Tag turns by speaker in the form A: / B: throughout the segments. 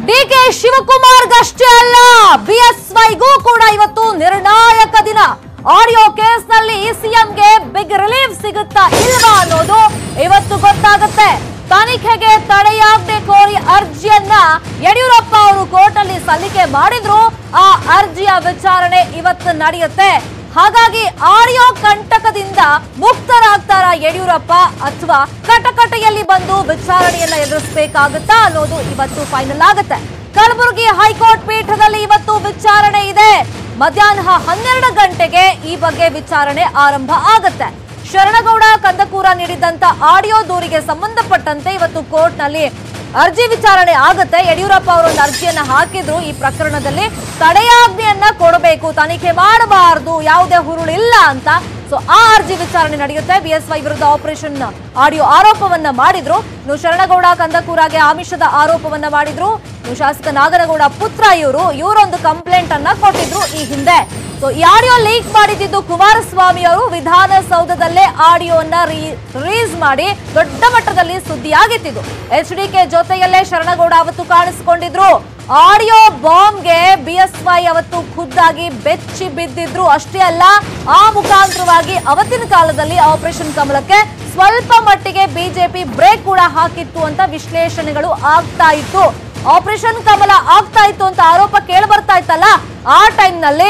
A: D K ಶಿವಕುಮಾರ್ಗಷ್ಟೇ ಅಲ್ಲ ಬಿಎಸ್ವೈಗೂ ಕೂಡ ಇವತ್ತು ನಿರ್ಣಾಯಕ ದಿನ ಆಡಿಯೋ ಕೇಸ್ನಲ್ಲಿ ಸಿಎಂಗೆ ಬಿಗ್ ರಿಲೀಫ್ ಸಿಗುತ್ತಾ ಇಲ್ವಾ ಅನ್ನೋದು ಇವತ್ತು ಗೊತ್ತಾಗುತ್ತೆ ತನಿಖೆಗೆ ತಡೆಯಾಜ್ಞೆ ಕೋರಿ ಅರ್ಜಿಯನ್ನ ಯಡಿಯೂರಪ್ಪ ಅವರು ಕೋರ್ಟ್ ಅಲ್ಲಿ ಸಲ್ಲಿಕೆ ಮಾಡಿದ್ರು ಆ ಅರ್ಜಿಯ ವಿಚಾರಣೆ ಇವತ್ತು ನಡೆಯುತ್ತೆ ಹಾಗಾಗಿ ಆಡಿಯೋ ಕಂಟಕದಿಂದ ಮುಕ್ತರಾಗ್ತಾರ ಯಡಿಯೂರಪ್ಪ ಅಥವಾ ಕಟಕಟೆಯಲ್ಲಿ ಬಂದು ವಿಚಾರಣೆಯನ್ನ ಎದುರಿಸಬೇಕಾಗುತ್ತಾ ಅನ್ನೋದು ಇವತ್ತು ಫೈನಲ್ ಆಗುತ್ತೆ ಕಲಬುರಗಿ ಹೈಕೋರ್ಟ್ ಪೀಠದಲ್ಲಿ ಇವತ್ತು ವಿಚಾರಣೆ ಇದೆ ಮಧ್ಯಾಹ್ನ ಹನ್ನೆರಡು ಗಂಟೆಗೆ ಈ ಬಗ್ಗೆ ವಿಚಾರಣೆ ಆರಂಭ ಆಗುತ್ತೆ ಶರಣಗೌಡ ಕಂದಕೂರ ನೀಡಿದಂತ ಆಡಿಯೋ ದೂರಿಗೆ ಸಂಬಂಧಪಟ್ಟಂತೆ ಇವತ್ತು ಕೋರ್ಟ್ನಲ್ಲಿ ಅರ್ಜಿ ವಿಚಾರಣೆ ಆಗುತ್ತೆ ಯಡಿಯೂರಪ್ಪ ಅವರು ಒಂದು ಅರ್ಜಿಯನ್ನ ಹಾಕಿದ್ರು ಈ ಪ್ರಕರಣದಲ್ಲಿ ತಡೆಯಾಜ್ಞೆಯನ್ನ ಕೊಡಬೇಕು ತನಿಖೆ ಮಾಡಬಾರದು ಯಾವುದೇ ಹುರುಳಿಲ್ಲ ಅಂತ ಸೊ ಆ ಅರ್ಜಿ ವಿಚಾರಣೆ ನಡೆಯುತ್ತೆ ಬಿಎಸ್ವೈ ವಿರುದ್ಧ ಆಪರೇಷನ್ ಆಡಿಯೋ ಆರೋಪವನ್ನ ಮಾಡಿದ್ರು ಇನ್ನು ಶರಣಗೌಡ ಕಂದಕೂರಾಗೆ ಆಮಿಷದ ಆರೋಪವನ್ನ ಮಾಡಿದ್ರು ಇನ್ನು ಶಾಸಕ ನಾಗನಗೌಡ ಪುತ್ರ ಇವರು ಇವರೊಂದು ಕಂಪ್ಲೇಂಟ್ ಅನ್ನ ಕೊಟ್ಟಿದ್ರು ಈ ಹಿಂದೆ ಸೊ ಈ ಆಡಿಯೋ ಲೀಕ್ ಮಾಡಿದ್ದು ಕುಮಾರಸ್ವಾಮಿ ಅವರು ವಿಧಾನಸೌಧದಲ್ಲೇ ಆಡಿಯೋನ ರಿಲೀಸ್ ಮಾಡಿ ದೊಡ್ಡ ಮಟ್ಟದಲ್ಲಿ ಸುದ್ದಿಯಾಗಿತ್ತಿದ್ದು ಎಚ್ ಡಿ ಕೆ ಜೊತೆಯಲ್ಲೇ ಶರಣಗೌಡ ಅವತ್ತು ಕಾಣಿಸಿಕೊಂಡಿದ್ರು ಆಡಿಯೋ ಬಾಂಬ್ಗೆ ಬಿಎಸ್ವೈ ಅವತ್ತು ಖುದ್ದಾಗಿ ಬೆಚ್ಚಿ ಬಿದ್ದಿದ್ರು ಅಷ್ಟೇ ಅಲ್ಲ ಆ ಮುಖಾಂತರವಾಗಿ ಅವತ್ತಿನ ಕಾಲದಲ್ಲಿ ಆಪರೇಷನ್ ಕಮಲಕ್ಕೆ ಸ್ವಲ್ಪ ಮಟ್ಟಿಗೆ ಬಿಜೆಪಿ ಬ್ರೇಕ್ ಕೂಡ ಹಾಕಿತ್ತು ಅಂತ ವಿಶ್ಲೇಷಣೆಗಳು ಆಗ್ತಾ ಇತ್ತು ಆಪರೇಷನ್ ಕಮಲ ಆಗ್ತಾ ಇತ್ತು ಅಂತ ಆರೋಪ ಕೇಳಿ ಬರ್ತಾ ಇತ್ತಲ್ಲ ಆ ಟೈಮ್ನಲ್ಲಿ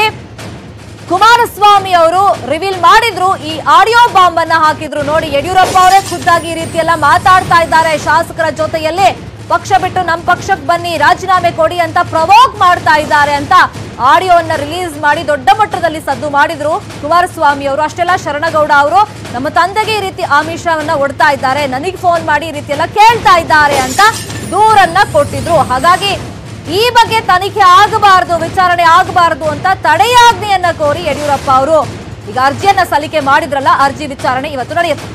A: ಕುಮಾರಸ್ವಾಮಿ ಅವರು ರಿವೀಲ್ ಮಾಡಿದ್ರು ಈ ಆಡಿಯೋ ಬಾಂಬ್ ಅನ್ನ ಹಾಕಿದ್ರು ನೋಡಿ ಯಡಿಯೂರಪ್ಪ ಅವರೇ ಖುದ್ದಾಗಿ ಈ ರೀತಿಯೆಲ್ಲ ಮಾತಾಡ್ತಾ ಇದ್ದಾರೆ ಶಾಸಕರ ಜೊತೆಯಲ್ಲಿ ಪಕ್ಷ ಬಿಟ್ಟು ನಮ್ಮ ಪಕ್ಷಕ್ಕೆ ಬನ್ನಿ ರಾಜೀನಾಮೆ ಕೊಡಿ ಅಂತ ಪ್ರವೋಕ್ ಮಾಡ್ತಾ ಇದ್ದಾರೆ ಅಂತ ಆಡಿಯೋವನ್ನ ರಿಲೀಸ್ ಮಾಡಿ ದೊಡ್ಡ ಮಟ್ಟದಲ್ಲಿ ಸದ್ದು ಮಾಡಿದ್ರು ಕುಮಾರಸ್ವಾಮಿ ಅವರು ಅಷ್ಟೆಲ್ಲ ಶರಣಗೌಡ ಅವರು ನಮ್ಮ ತಂದೆಗೆ ಈ ರೀತಿ ಆಮಿಷವನ್ನ ಒಡ್ತಾ ಇದ್ದಾರೆ ನನಗೆ ಫೋನ್ ಮಾಡಿ ಈ ರೀತಿ ಎಲ್ಲ ಕೇಳ್ತಾ ಇದ್ದಾರೆ ಅಂತ ದೂರನ್ನ ಕೊಟ್ಟಿದ್ರು ಹಾಗಾಗಿ ಈ ಬಗ್ಗೆ ತನಿಖೆ ಆಗಬಾರದು ವಿಚಾರಣೆ ಆಗಬಾರದು ಅಂತ ತಡೆಯಾಜ್ಞೆಯನ್ನ ಕೋರಿ ಯಡಿಯೂರಪ್ಪ ಅವರು ಈಗ ಅರ್ಜಿಯನ್ನ ಸಲ್ಲಿಕೆ ಮಾಡಿದ್ರಲ್ಲ ಅರ್ಜಿ ವಿಚಾರಣೆ ಇವತ್ತು ನಡೆಯುತ್ತೆ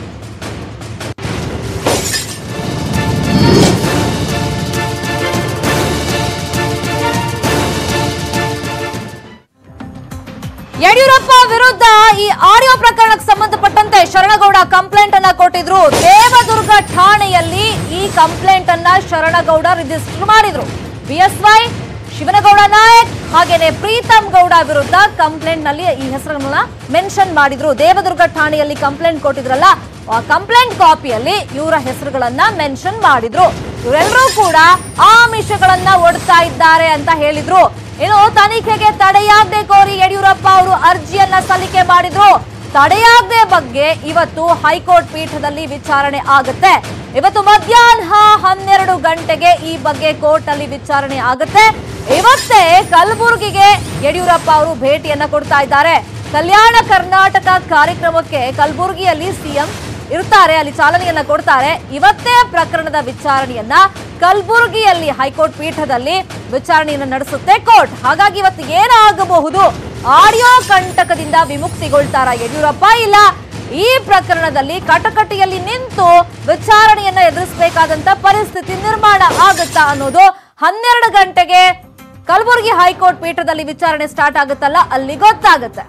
A: ಯಡಿಯೂರಪ್ಪ ವಿರುದ್ಧ ಈ ಆಡಿಯೋ ಪ್ರಕರಣಕ್ಕೆ ಸಂಬಂಧಪಟ್ಟಂತೆ ಶರಣಗೌಡ ಕಂಪ್ಲೇಂಟ್ ಅನ್ನ ಕೊಟ್ಟಿದ್ರು ದೇವದುರ್ಗ ಠಾಣೆಯಲ್ಲಿ ಈ ಕಂಪ್ಲೇಂಟ್ ಅನ್ನ ಶರಣಗೌಡ ರಿಜಿಸ್ಟರ್ ಮಾಡಿದ್ರು ಬಿಎಸ್ವೈ ಶಿವನಗೌಡ ನಾಯಕ್ ಹಾಗೇನೆ ಪ್ರೀತಮ್ ಗೌಡ ವಿರುದ್ಧ ಕಂಪ್ಲೇಂಟ್ ನಲ್ಲಿ ಈ ಹೆಸರನ್ನ ಮೆನ್ಷನ್ ಮಾಡಿದ್ರು ದೇವದುರ್ಗ ಠಾಣೆಯಲ್ಲಿ ಕಂಪ್ಲೇಂಟ್ ಕೊಟ್ಟಿದ್ರಲ್ಲ ಆ ಕಂಪ್ಲೇಂಟ್ ಕಾಪಿಯಲ್ಲಿ ಇವರ ಹೆಸರುಗಳನ್ನ ಮೆನ್ಷನ್ ಮಾಡಿದ್ರು ಇವರೆಲ್ಲರೂ ಕೂಡ ಆಮಿಷಗಳನ್ನ ಒಡ್ತಾ ಇದ್ದಾರೆ ಅಂತ ಹೇಳಿದ್ರು ಇನ್ನು ತನಿಖೆಗೆ ತಡೆಯಾಜ್ಞೆ ಕೋರಿ ಯಡಿಯೂರಪ್ಪ ಅವರು ಅರ್ಜಿಯನ್ನ ಸಲ್ಲಿಕೆ ಮಾಡಿದ್ರು ತಡೆಯಾಜ್ಞೆ ಬಗ್ಗೆ ಇವತ್ತು ಹೈಕೋರ್ಟ್ ಪೀಠದಲ್ಲಿ ವಿಚಾರಣೆ ಆಗುತ್ತೆ ಇವತ್ತು ಮಧ್ಯಾಹ್ನ ಹನ್ನೆರಡು ಗಂಟೆಗೆ ಈ ಬಗ್ಗೆ ಕೋರ್ಟ್ ಅಲ್ಲಿ ವಿಚಾರಣೆ ಆಗುತ್ತೆ ಇವತ್ತೇ ಕಲಬುರಗಿಗೆ ಯಡಿಯೂರಪ್ಪ ಅವರು ಭೇಟಿಯನ್ನ ಕೊಡ್ತಾ ಇದ್ದಾರೆ ಕಲ್ಯಾಣ ಕರ್ನಾಟಕ ಕಾರ್ಯಕ್ರಮಕ್ಕೆ ಕಲಬುರಗಿಯಲ್ಲಿ ಸಿಎಂ ಇರ್ತಾರೆ ಅಲ್ಲಿ ಚಾಲನೆಯನ್ನ ಕೊಡ್ತಾರೆ ಇವತ್ತೇ ಪ್ರಕರಣದ ವಿಚಾರಣೆಯನ್ನ ಕಲಬುರಗಿಯಲ್ಲಿ ಹೈಕೋರ್ಟ್ ಪೀಠದಲ್ಲಿ ವಿಚಾರಣೆಯನ್ನ ನಡೆಸುತ್ತೆ ಕೋರ್ಟ್ ಹಾಗಾಗಿ ಇವತ್ತು ಏನಾಗಬಹುದು ಆಡಿಯೋ ಕಂಟಕದಿಂದ ವಿಮುಕ್ತಿಗೊಳ್ತಾರ ಯಡಿಯೂರಪ್ಪ ಇಲ್ಲ ಈ ಪ್ರಕರಣದಲ್ಲಿ ಕಟಕಟಿಯಲ್ಲಿ ನಿಂತು ವಿಚಾರಣೆಯನ್ನ ಎದುರಿಸಬೇಕಾದಂತ ಪರಿಸ್ಥಿತಿ ನಿರ್ಮಾಣ ಆಗುತ್ತಾ ಅನ್ನೋದು ಹನ್ನೆರಡು ಗಂಟೆಗೆ ಕಲಬುರಗಿ ಹೈಕೋರ್ಟ್ ಪೀಠದಲ್ಲಿ ವಿಚಾರಣೆ ಸ್ಟಾರ್ಟ್ ಆಗುತ್ತಲ್ಲ ಅಲ್ಲಿ ಗೊತ್ತಾಗುತ್ತೆ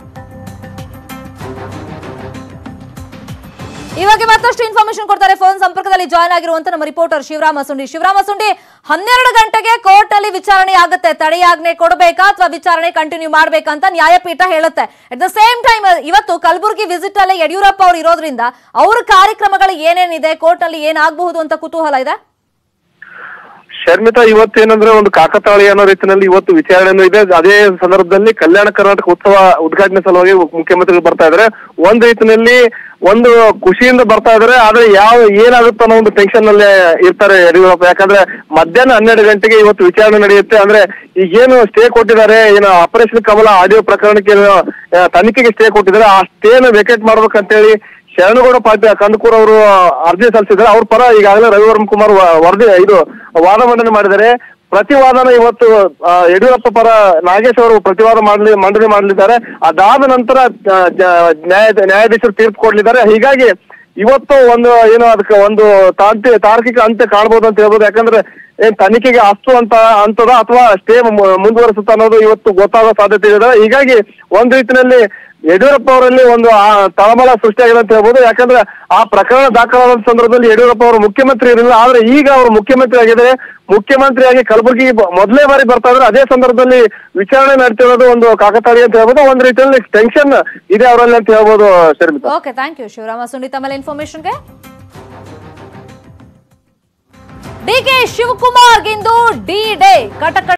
A: ಇವಾಗ ಮತ್ತಷ್ಟು ಇನ್ಫಾರ್ಮೇಶನ್ ಕೊಡ್ತಾರೆ ಫೋನ್ ಸಂಪರ್ಕದಲ್ಲಿ ಜಾಯ್ನ್ ಆಗಿರುವಂತ ನಮ್ಮ ರಿಪೋರ್ಟರ್ ಶಿವರಾಮ ಸುಂಡಿ ಶಿವರಾಮ ಸುಂಡಿ ಹನ್ನೆರಡು ಗಂಟೆಗೆ ಕೋರ್ಟ್ ಅಲ್ಲಿ ವಿಚಾರಣೆ ಆಗುತ್ತೆ ತಡೆಯಾಜ್ಞೆ ಕೊಡಬೇಕಾ ಅಥವಾ ವಿಚಾರಣೆ ಕಂಟಿನ್ಯೂ ಮಾಡ್ಬೇಕಂತ ನ್ಯಾಯಪೀಠ ಹೇಳುತ್ತೆ ಅಟ್ ದ ಸೇಮ್ ಟೈಮ್ ಇವತ್ತು ಕಲಬುರಗಿ ವಿಸಿಟ್ ಅಲ್ಲೇ ಯಡಿಯೂರಪ್ಪ ಅವರು ಇರೋದ್ರಿಂದ ಅವ್ರ ಕಾರ್ಯಕ್ರಮಗಳು ಏನೇನಿದೆ ಕೋರ್ಟ್ ಅಲ್ಲಿ ಏನಾಗಬಹುದು ಅಂತ ಕುತೂಹಲ ಇದೆ
B: ಶರ್ಮಿತಾ ಇವತ್ತೇನಂದ್ರೆ ಒಂದು ಕಾಕತಾಳಿ ಅನ್ನೋ ರೀತಿಯಲ್ಲಿ ಇವತ್ತು ವಿಚಾರಣೆನೂ ಇದೆ ಅದೇ ಸಂದರ್ಭದಲ್ಲಿ ಕಲ್ಯಾಣ ಕರ್ನಾಟಕ ಉತ್ಸವ ಉದ್ಘಾಟನೆ ಸಲುವಾಗಿ ಮುಖ್ಯಮಂತ್ರಿಗಳು ಬರ್ತಾ ಇದಾರೆ ಒಂದ್ ರೀತಿನಲ್ಲಿ ಒಂದು ಖುಷಿಯಿಂದ ಬರ್ತಾ ಇದಾರೆ ಆದ್ರೆ ಯಾವ ಏನಾಗುತ್ತೆ ಅನ್ನೋ ಒಂದು ಟೆನ್ಷನ್ ನಲ್ಲಿ ಇರ್ತಾರೆ ಯಡಿಯೂರಪ್ಪ ಯಾಕಂದ್ರೆ ಮಧ್ಯಾಹ್ನ ಹನ್ನೆರಡು ಗಂಟೆಗೆ ಇವತ್ತು ವಿಚಾರಣೆ ನಡೆಯುತ್ತೆ ಅಂದ್ರೆ ಈಗೇನು ಸ್ಟೇ ಕೊಟ್ಟಿದ್ದಾರೆ ಏನು ಆಪರೇಷನ್ ಕಮಲ ಆಡಿಯೋ ಪ್ರಕರಣಕ್ಕೆ ಏನು, ಆ, ತನಿಖೆಗೆ ಸ್ಟೇ ಕೊಟ್ಟಿದ್ದಾರೆ ಆ ಸ್ಟೇನ ವೇಕೇಟ್ ಮಾಡ್ಬೇಕಂತೇಳಿ ಶರಣಗೌಡ ಪಾಟೀಲ್ ಕಂದಕೂರ್ ಅವರು ಅರ್ಜಿ ಸಲ್ಲಿಸಿದ್ದಾರೆ ಅವ್ರ ಪರ ಈಗಾಗಲೇ ರವಿವರ್ಮ ಕುಮಾರ್ ವ- ವರದಿ ಇದು ವಾದ ಮಂಡನೆ ಮಾಡಿದ್ದಾರೆ ಪ್ರತಿವಾದನ ಇವತ್ತು ಆ, ಯಡಿಯೂರಪ್ಪ ಪರ ನಾಗೇಶ್ ಅವರು ಪ್ರತಿವಾದ ಮಾಡಲಿ ಮಂಡನೆ ಮಾಡಲಿದ್ದಾರೆ ಅದಾದ ನಂತರ ಆ, ಜ- ನ್ಯಾಯ ನ್ಯಾಯಾಧೀಶರು ತೀರ್ಪು ಕೊಡ್ಲಿದ್ದಾರೆ ಹೀಗಾಗಿ ಇವತ್ತು ಒಂದು ಏನು ಅದಕ್ಕೆ ಒಂದು ತಾಂತಿ ತಾರ್ಕಿಕ ಅಂತ್ಯ ಕಾಣ್ಬೋದು ಅಂತ ಹೇಳ್ಬೋದು ಯಾಕಂದ್ರೆ ಏನ್ ತನಿಖೆಗೆ ಅಸ್ತು ಅಂತ ಅಂತದ ಅಥವಾ ಸ್ಟೇ ಮುಂದುವರಿಸುತ್ತ ಅನ್ನೋದು ಇವತ್ತು ಗೊತ್ತಾಗೋ ಸಾಧ್ಯತೆ ಇದೆ ಹೀಗಾಗಿ ಒಂದ್ ರೀತಿಯಲ್ಲಿ ಯಡಿಯೂರಪ್ಪ ಅವರಲ್ಲಿ ಒಂದು ಆ ತಳಮಳ ಸೃಷ್ಟಿಯಾಗಿದೆ ಅಂತ ಹೇಳ್ಬೋದು ಯಾಕಂದ್ರೆ ಆ ಪ್ರಕರಣ ದಾಖಲಾದ ಸಂದರ್ಭದಲ್ಲಿ ಯಡಿಯೂರಪ್ಪ ಅವರು ಮುಖ್ಯಮಂತ್ರಿ ಇರಲಿಲ್ಲ ಆದ್ರೆ ಈಗ ಅವರು ಮುಖ್ಯಮಂತ್ರಿ ಆಗಿದ್ದಾರೆ ಮುಖ್ಯಮಂತ್ರಿಯಾಗಿ ಕಲಬುರಗಿ ಮೊದಲೇ ಬಾರಿ ಬರ್ತಾ ಇದ್ರೆ ಅದೇ ಸಂದರ್ಭದಲ್ಲಿ ವಿಚಾರಣೆ ನಡ್ತಿರೋದು ಒಂದು ಕಾಕತಾಳಿ ಅಂತ ಹೇಳ್ಬೋದು ಒಂದ್ ರೀತಿಯಲ್ಲಿ ಟೆನ್ಷನ್ ಇದೆ ಅವರಲ್ಲಿ ಅಂತ ಹೇಳ್ಬೋದು Sharmitha
A: okay thank you Shivarama Sunitha ಮೇಲೆ ಇನ್ಫಾರ್ಮೇಶನ್ಗೆ ಡಿ ಕೆ ಶಿವಕುಮಾರ್ಗಿಂದು ಡಿ ಡೇ ಕಟಕ